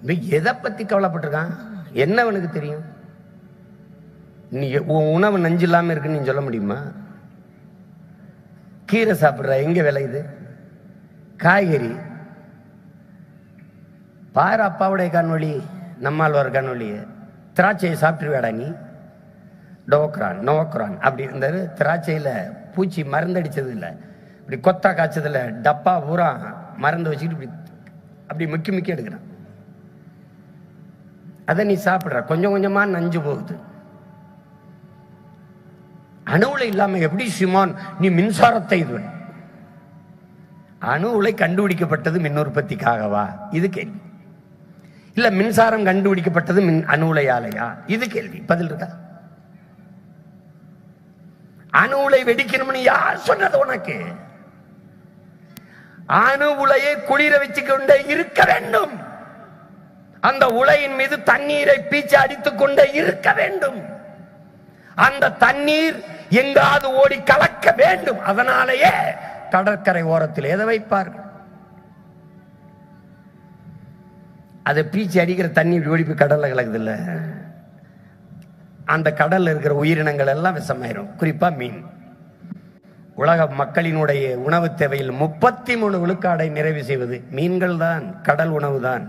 இவன் எதை பத்தி கவலைப்பட்டிருக்கான் என்ன அவனுக்கு தெரியும் நீ உன் உணவு நஞ்சு இல்லாம இருக்குன்னு நீ சொல்ல முடியுமா கீரை சாப்பிடுற எங்க விளையுது காய்கறி பாரு அப்பாவுடைய கண்வழி நம்மாழ்வார் கண்வழிய திராட்சையை சாப்பிட்டுருவேடா நீ டோக்ரான் நோக்ரான் அப்படி இருந்தாரு திராட்சையில பூச்சி மருந்தடிச்சது இல்லை இப்படி கொத்தா காய்ச்சதுல டப்பா பூரா மருந்து வச்சுக்கிட்டு இப்படி அப்படி முக்கி முக்கி எடுக்கிறான் அதை நீ சாப்பிடுற கொஞ்சம் கொஞ்சமா நஞ்சு போகுது அணுவுல இல்லாம எப்படி சிமான் நீ மின்சாரத்தை இது பண்ணு? அணு உலை கண்டுபிடிக்கப்பட்டது மின் உற்பத்திக்காகவா இது கேள்வி இல்ல மின்சாரம் கண்டுபிடிக்கப்பட்டது மின் அணு உலையாலையா இது கேள்வி பதில் இருக்கா அணு உலை வெடிக்கணும்னு யார் சொன்னது உனக்கு அணு உலையை குளிர வச்சு கொண்டே இருக்க வேண்டும் அந்த உலையின் மீது தண்ணீரை பீச்சு அடித்துக் கொண்டே இருக்க வேண்டும் அந்த தண்ணீர் எங்காவது ஓடி கலக்க வேண்டும் அதனாலேயே கடற்கரை ஓரத்தில் எதை வைப்பார்கள் அதை பீச்சு அடிக்கிற தண்ணி இப்படி ஓடி போய் கடல்ல கலக்குது இல்ல அந்த கடல்ல இருக்கிற உயிரினங்கள் எல்லாம் விஷமாயிரும் குறிப்பா மீன் உலக மக்களினுடைய உணவு தேவையில் முப்பத்தி மூணு விழுக்காடை நிறைவு செய்வது மீன்கள் தான் கடல் உணவு தான்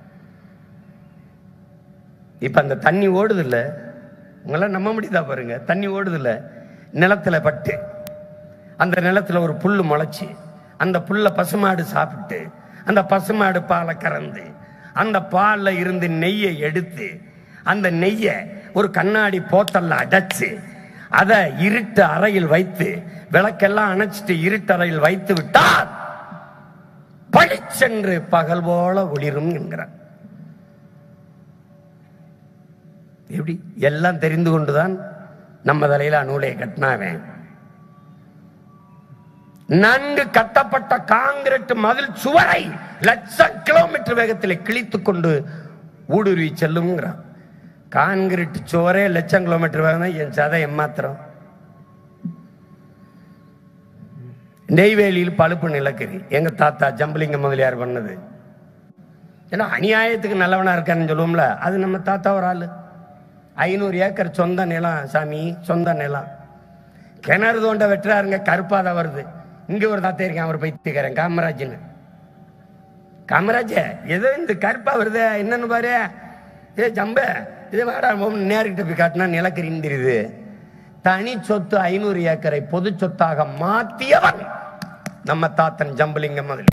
இப்ப அந்த தண்ணி ஓடுது இல்ல உங்களாம் நம்ப முடியுதா பாருங்க தண்ணி ஓடுது இல்ல நிலத்துல பட்டு அந்த நிலத்துல ஒரு புல்லு முளைச்சு அந்த புல்லை பசுமாடு சாப்பிட்டு அந்த பசுமாடு பாலை கறந்து அந்த பால்ல இருந்து நெய்யை எடுத்து அந்த நெய்யை ஒரு கண்ணாடி போத்தல்ல அடைச்சு அதை இருட்டு அறையில் வைத்து விளக்கெல்லாம் அணைச்சிட்டு இருட்டு அறையில் வைத்து விட்டால் பளிச்சென்று பகல் போல ஒளிரும் என்கிறார் எப்படி எல்லாம் தெரிந்து கொண்டுதான் நம்ம தலையில நூலை கட்டினாவேன் நன்கு கட்டப்பட்ட காங்கிரட் மதில் சுவரை லட்சம் கிலோமீட்டர் வேகத்தில் கிழித்துக் கொண்டு ஊடுருவி செல்லுங்கிறான் காங்கிரீட் சுவரே லட்சம் கிலோமீட்டர் வேகம் தான் என் சதை எம்மாத்திரம் நெய்வேலியில் பழுப்பு நிலக்கரி எங்க தாத்தா ஜம்பலிங்க முதலியார் பண்ணது ஏன்னா அநியாயத்துக்கு நல்லவனா இருக்கான்னு சொல்லுவோம்ல அது நம்ம தாத்தா ஒரு ஆளு ஐநூறு ஏக்கர் சொந்த நிலம் சாமி சொந்த நிலம் கிணறு தோண்ட வெட்டுறாருங்க கருப்பாத வருது இங்க ஒரு தாத்தா இருக்கேன் அவர் பைத்தியக்காரன் காமராஜ்னு காமராஜ் ஏதோ இந்த கருப்பா வருது என்னன்னு பாரு ஏ ஜம்ப இது வாடா நேர்கிட்ட போய் காட்டினா நிலக்கரின்னு தெரியுது தனி சொத்து ஐநூறு ஏக்கரை பொது சொத்தாக மாத்தியவன் நம்ம தாத்தன் ஜம்பலிங்கம் முதல்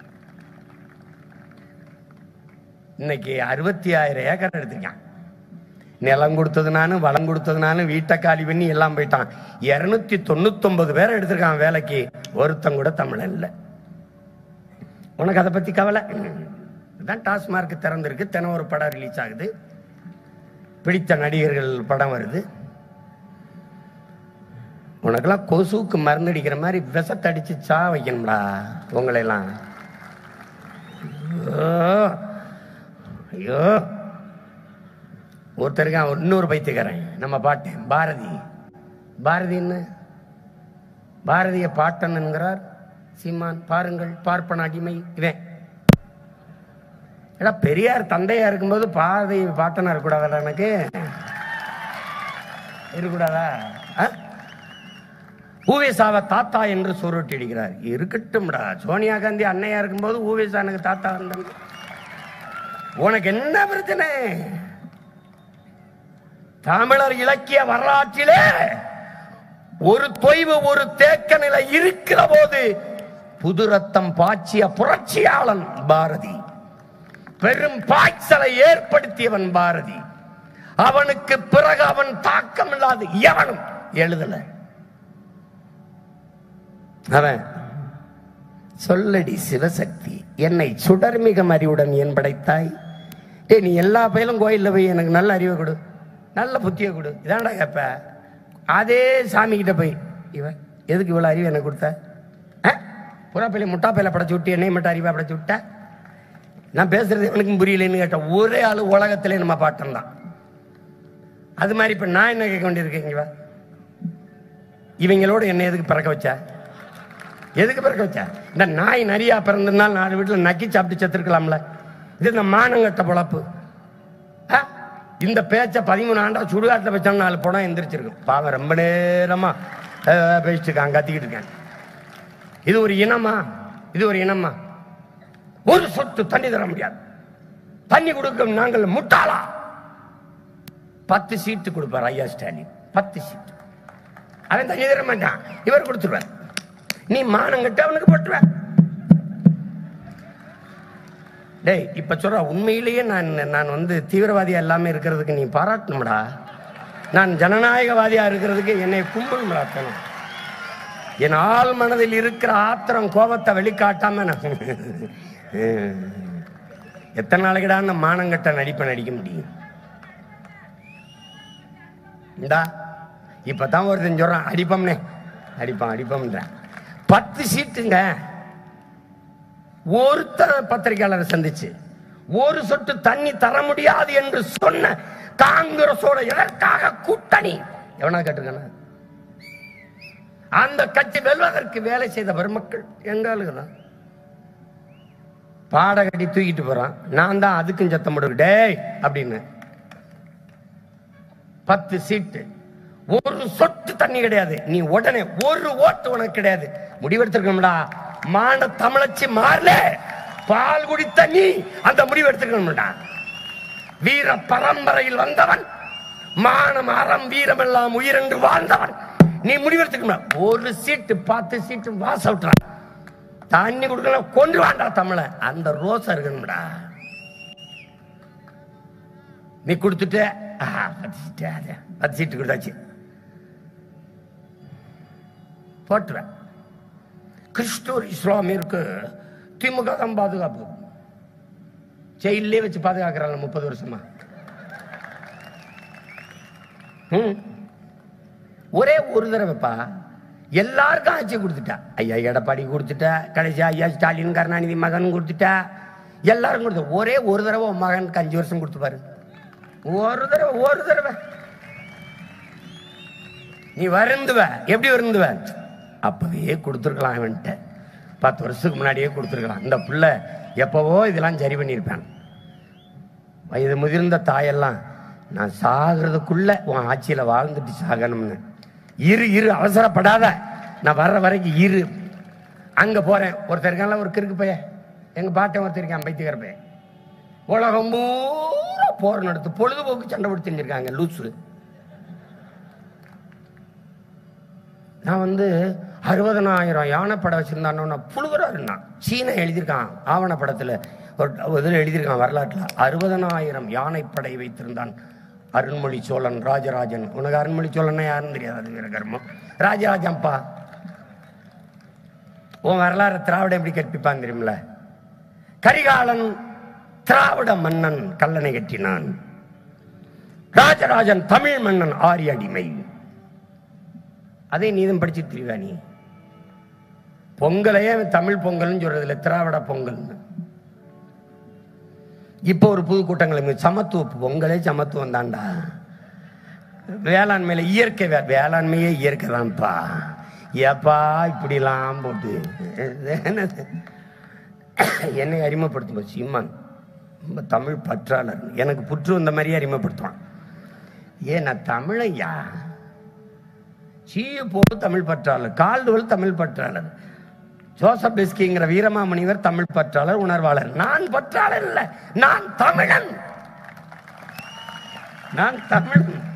இன்னைக்கு அறுபத்தி ஆயிரம் ஏக்கர் எடுத்துக்கான் நிலம் கொடுத்தது நானு வளம் கொடுத்தது நானு வீட்டை காலி பண்ணி எல்லாம் போயிட்டான் இருநூத்தி தொண்ணூத்தொன்பது பேரை எடுத்திருக்கான் வேலைக்கு ஒருத்தன் கூட தமிழன் இல்லை உனக்கு அதை பத்தி கவலை தான் டாஸ்மார்க் திறந்திருக்கு தினம் ஒரு படம் ரிலீஸ் ஆகுது பிடித்த நடிகர்கள் படம் வருது உனக்கெல்லாம் கொசுவுக்கு மருந்தடிக்கிற மாதிரி விஷத்தை அடிச்சு சா வைக்கணும்டா உங்களையெல்லாம் ஐயோ ஐயோ ஒருத்தருக்கு அவன் இன்னொரு பைத்தியக்காரன் நம்ம பாட்டு பாரதி பாரதி என்ன பாரதிய பாட்டன் என்கிறார் சீமான் பாருங்கள் பார்ப்பன அடிமை இவன் ஏடா பெரியார் தந்தையா இருக்கும்போது பாரதி பாட்டனா இருக்கக்கூடாதா எனக்கு இருக்கக்கூடாதா ஆ? ஊவேசாவை தாத்தா என்று சுருட்டி அடிக்கிறார் இருக்கட்டும்டா சோனியா காந்தி அன்னையா இருக்கும்போது ஊவேசா எனக்கு தாத்தா வந்தாங்க உனக்கு என்ன பிரச்சனை தமிழர் இலக்கிய வரலாற்றிலே ஒரு தொய்வு ஒரு தேக்க நிலை இருக்கிற போது புது ரத்தம் பாய்ச்சிய புரட்சியாளன் பாரதி பெரும் பாய்ச்சலை ஏற்படுத்தியவன் பாரதி அவனுக்கு பிறகு அவன் தாக்கம் இல்லாத எவனும் எழுதல அவன் சொல்லடி சிவசக்தி என்னை சுடர்மிக அறிவுடன் என் படைத்தாய் டேய் நீ எல்லா பயிலும் கோயிலில் போய் எனக்கு நல்ல அறிவை கொடு நல்ல புத்தியை கொடு இதான்டா கேப்ப அதே சாமி கிட்ட போய் இவன் எதுக்கு இவ்வளோ அறிவு எனக்கு கொடுத்த ஆ? புறா பையில முட்டா பையில படைச்சு விட்டு என்னை மட்டும் அறிவா படைச்சு விட்ட நான் பேசுறது எனக்கும் புரியலன்னு கேட்ட ஒரே ஆளு உலகத்திலே நம்ம பாட்டன் தான் அது மாதிரி இப்ப நான் என்ன கேட்க வேண்டியிருக்கேன் இங்க வா. இவங்களோட என்ன எதுக்கு பிறக்க வச்ச எதுக்கு பிறக்க வச்ச இந்த நாய் நரியா பிறந்திருந்தால் நாலு வீட்டுல நக்கி சாப்பிட்டு செத்துருக்கலாம்ல இது இந்த மானங்கட்ட பொழப்பு ஆ? இந்த பேச்ச பதிமூணு ஆண்டா சுடுகாட்டில் வச்சோம் நாலு படம் எந்திரிச்சிருக்கும் பாவம் ரொம்ப நேரமா அஹ், பேசிட்டு இருக்கான் கத்திக்கிட்டு இருக்கேன் இது ஒரு இனமா இது ஒரு இனமா ஒரு சொட்டு தண்ணி தர முடியாது தண்ணி கொடுக்கும் நாங்கள் முட்டாளா பத்து சீட்டு கொடுப்பார் ஐயா ஸ்டாலின் பத்து சீட்டு அவன் தண்ணி தர மாட்டான் இவர் கொடுத்துருவார் நீ மானம் கட்டு அவனுக்கு போட்டுருவ டேய் இப்ப சொல்ற உண்மையிலேயே நான் நான் வந்து தீவிரவாதியா எல்லாமே இருக்கிறதுக்கு நீ பாராட்டணும்டா நான் ஜனநாயகவாதியா இருக்கிறதுக்கு என்னை கும்பணும்டா தனம் என் ஆள் மனதில் இருக்கிற ஆத்திரம் கோபத்தை வெளிக்காட்டாம நான் எத்தனை நாளைக்குடா அந்த மானங்கட்ட நடிப்பை நடிக்க முடியும் இந்தா இப்பதான் ஒருத்தன் சொல்றான் அடிப்பம்னே அடிப்பான் அடிப்பம்ன்றேன் பத்து சீட்டுங்க ஒருத்தர் பத்திரிகையாளரை சந்திச்சு ஒரு சொட்டு தண்ணி தர முடியாது என்று சொன்ன காங்கிரஸோட எதற்காக கூட்டணி எவனா கேட்டிருக்கானா அந்த கட்சி வெல்வதற்கு வேலை செய்த பெருமக்கள் எங்க ஆளுங்க தான் பாட கட்டி தூக்கிட்டு போறான் நான் தான் அதுக்கும் சத்தம் போடுவேன் டேய் அப்படின்னு பத்து சீட்டு ஒரு சொட்டு தண்ணி கிடையாது நீ உடனே ஒரு ஓட்டு உனக்கு கிடையாது முடிவெடுத்திருக்கணும்டா மான தமிழச்சி மாறல பால் குடித்த நீ அந்த முடிவு எடுத்துக்கணும்டா வீர பரம்பரையில் வந்தவன் மானம் அறம் வீரம் எல்லாம் உயிரென்று வாழ்ந்தவன் நீ முடிவெடுத்துக்கணும் ஒரு சீட்டு பத்து சீட்டு வாச விட்டுறான் தண்ணி கொடுக்கலாம் கொண்டு வாண்டா தமிழ அந்த ரோசா இருக்கணும்டா நீ கொடுத்துட்ட ஆஹா, பத்து சீட்டு அது, பத்து சீட்டு கொடுத்தாச்சு போட்டுவேன் கிறிஸ்துவர் இஸ்லாமியருக்கு திமுக தான் பாதுகாப்பு ஜெயிலே வச்சு பாதுகாக்கிறாங்க முப்பது வருஷமா ம். ஒரே ஒரு தடவைப்பா எல்லாருக்கும் ஆட்சி கொடுத்துட்டா ஐயா எடப்பாடி கொடுத்துட்டா கடைசி ஐயா ஸ்டாலின் கருணாநிதி மகன் கொடுத்துட்டா எல்லாரும் கொடுத்த ஒரே ஒரு தடவை உன் மகனுக்கு அஞ்சு வருஷம் கொடுத்து பாரு ஒரு தடவை ஒரு தடவை நீ வருந்துவ எப்படி வருந்துவ அப்பவே கொடுத்துருக்கலாம் அவன்கிட்ட பத்து வருஷத்துக்கு முன்னாடியே கொடுத்துருக்கலாம் இந்த புள்ள எப்பவோ இதெல்லாம் சரி பண்ணியிருப்பேன் வயது முதிர்ந்த தாயெல்லாம் நான் சாகிறதுக்குள்ள உன் ஆட்சியில வாழ்ந்துட்டு சாகணும்னு இரு இரு அவசரப்படாத நான் வர்ற வரைக்கும் இரு அங்க போறேன் ஒருத்தர் இருக்கான்ல ஒரு கிறுக்கு பையன் எங்க பாட்டன் ஒருத்தர் இருக்கான் பைத்தியக்கார பையன் உலகம் பூரா போர் நடத்து பொழுதுபோக்கு சண்டை போட்டு செஞ்சிருக்காங்க லூசு நான் வந்து அறுபதனாயிரம் யானைப்படை வச்சிருந்தானோன்னா புழுவரா இருந்தான் சீன எழுதியிருக்கான் ஆவணப்படத்துல ஒரு இதில் எழுதியிருக்கான் வரலாற்றில் அறுபதனாயிரம் யானைப்படை வைத்திருந்தான் அருண்மொழி சோழன் ராஜராஜன் உனக்கு அருண்மொழி சோழன்னா யாருன்னு தெரியாது அது வேற கர்மம் ராஜராஜன்ப்பா உன் வரலாறு திராவிடம் எப்படி கற்பிப்பான் தெரியுமில கரிகாலன் திராவிட மன்னன் கல்லணை கட்டினான் ராஜராஜன் தமிழ் மன்னன் ஆரிய அடிமை அதை நீதம் படிச்சு தெரியுவா நீ பொங்கலையே அவன் தமிழ் பொங்கல்னு சொல்றது இல்ல திராவிட பொங்கல்னு இப்போ ஒரு புது கூட்டங்களை சமத்துவ பொங்கலே சமத்துவம் தான்டா வேளாண்மையில இயற்கை வே- வேளாண்மையே இயற்கை தான்ப்பா ஏப்பா இப்படிலாம் போட்டு என்னது? என்னை அறிமுகப்படுத்தும் சீமான் ரொம்ப தமிழ் பற்றாளர் எனக்கு புற்று வந்த மாதிரியே அறிமுகப்படுத்துவான் ஏன் நான் தமிழையா சீய போடு தமிழ் பற்றாளர் கால்டுவல் தமிழ் பற்றாளர் ஜோசப் பெஸ்கிங்கிற வீரமாமுனிவர் தமிழ் பற்றாளர் உணர்வாளர் நான் பற்றாளர் இல்ல நான் தமிழன் நான் தமிழன்